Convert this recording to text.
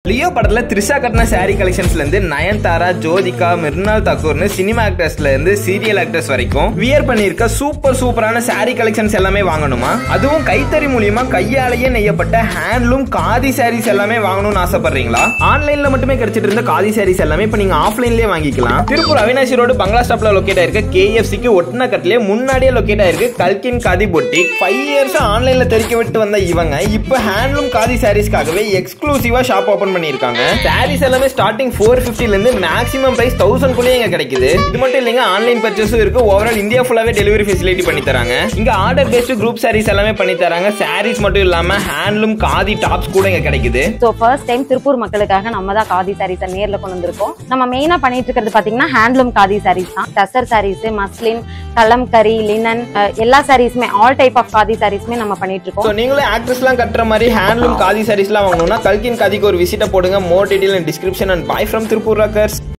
Leo படத்துல த்ரிஷா கட்டின சாரி கலெக்ஷன்ஸ்ல இருந்து நயன்தாரா ஜோதிகா மிர்னால் தக்கூர்னு சினிமா ஆக்டர்ஸ்ல இருந்து சீரியல் ஆக்டர்ஸ் வரைக்கும் வியர் பண்ணியிருக்க சூப்பர் சூப்பரான சாரி கலெக்ஷன்ஸ் எல்லாமே வாங்கணுமா அதுவும் கைத்தறி மூலியமா கையாலேயே நெய்யப்பட்ட ஹேண்ட்லூம் காதி சாரீஸ் எல்லாமே வாங்கணும்னு ஆசைப்படுறீங்களா ஆன்லைன்ல மட்டுமே கிடைச்சிட்டு இருந்த காதி சாரீஸ் எல்லாமே இப்ப நீங்க ஆஃப்லைன்லயே வாங்கிக்கலாம் திருப்பூர் அவினாசி ரோடு பங்களா ஸ்டாப்ல லொக்கேட் ஆயிருக்க கேஎஃப்சிக்கு ஒட்டின கட்டிலே முன்னாடியே லொக்கேட் ஆயிருக்கு கல்கின் காதி பொட்டி ஃபைவ் இயர்ஸ் ஆன்லைன்ல தெரிக்க விட்டு வந்த இவங்க இப்போ ஹேண்ட்லூம் காதி சாரீஸ்க்காகவே எக்ஸ்க்ளூசிவா ஷாப் ஓபன் பண்ணிருக்காங்க சாரீஸ் எல்லாமே ஸ்டார்டிங் ஃபோர் ல இருந்து மேக்ஸிமம் பிரைஸ் தௌசண்ட் குள்ளே இங்க கிடைக்குது இது மட்டும் இல்லைங்க ஆன்லைன் பர்ச்சேஸும் இருக்கு ஓவரால் இந்தியா ஃபுல்லாவே டெலிவரி ஃபெசிலிட்டி பண்ணி தராங்க இங்க ஆர்டர் பேஸ்ட் குரூப் சாரீஸ் எல்லாமே பண்ணி தராங்க சாரீஸ் மட்டும் இல்லாம ஹேண்ட்லூம் காதி டாப்ஸ் கூட இங்க கிடைக்குது ஸோ ஃபர்ஸ்ட் டைம் திருப்பூர் மக்களுக்காக நம்ம தான் காதி சாரீஸை நேர்ல கொண்டு வந்திருக்கோம் நம்ம மெயினா பண்ணிட்டு இருக்கிறது பாத்தீங்கன்னா ஹேண்ட்லூம் காதி சாரீஸ் தான் டசர் சாரீஸ் மஸ்லின் கலம்கரி லினன் எல்லா சாரீஸுமே ஆல் டைப் ஆஃப் காதி சாரீஸுமே நம்ம பண்ணிட்டு இருக்கோம் ஸோ நீங்களும் ஆக்ட்ரஸ்லாம் கட்டுற மாதிரி ஹேண்ட்லூம் காதி சாரீஸ்லாம் வாங்கணும்னா கல்கின் காதிக்கு ஒரு விசிட்டை போடுங்க more detail description and bye from Tiruppur Rockers